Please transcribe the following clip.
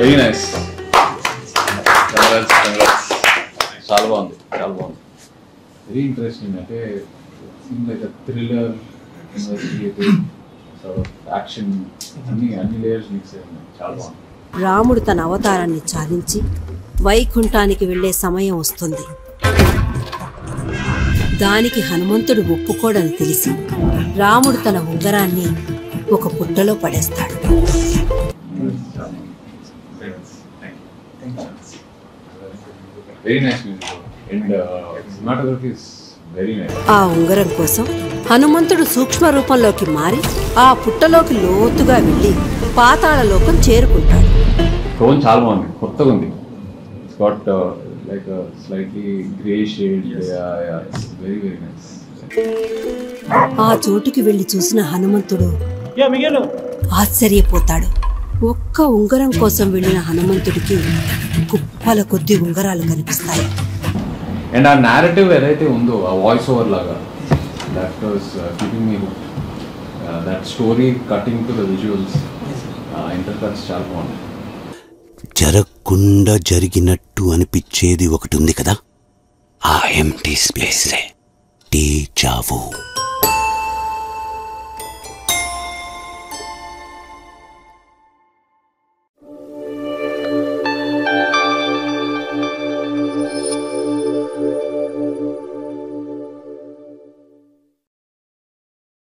very nice congrats congrats చాలా బాగుంది చాలా బాగుంది వెరీ ఇంట్రెస్టింగ్ అంటే scene like thriller investigative action అన్ని అన్ని లేయర్స్ మిక్స్ అయ్యి ఉన్నాయి చాలా బాగుంది రాముడు తన అవతారాన్ని చాలించి వైకుంఠానికి వెళ్ళే సమయం వస్తుంది దానికి హనుమంతుడు ఒప్పుకోడని తెలిసి రాముడు తన ఉంగరాన్ని ఒక పుట్టలో పడేస్తాడు very nice music and cinematography is very nice ఆ ఉంగరం కోసం హనుమంతుడు సూక్ష్మ రూపంలోకి మారి ఆ పుట్టలోకి లోతుగా వెళ్ళి పాతాళలోకం చేరుకుంటాడు టోన్ చాలా బాగుంది కొత్తగా ఉంది it's got like slightly grey shade very very nice ఆ చోటుకి వెళ్లి చూసిన హనుమంతుడు ఆశ్చర్యపోతాడు ఒక్క ఉంగరం కోసం వెళ్ళిన హనుమంతుడికి కుప్పల కొద్ది ఉంగరాలు కనిపిస్తాయి అండ్ ఆ నేరేటివ్ ఏదైతే ఉందో ఆ వాయిస్ ఓవర్ లాగా that was keeping me that story cutting to the visuals intercuts చాలా బాగుంది జరగకుండా జరిగినట్టు అనిపించేది ఒకటి ఉంది కదా ఆ ఎంటీ స్పేసే టీ చావు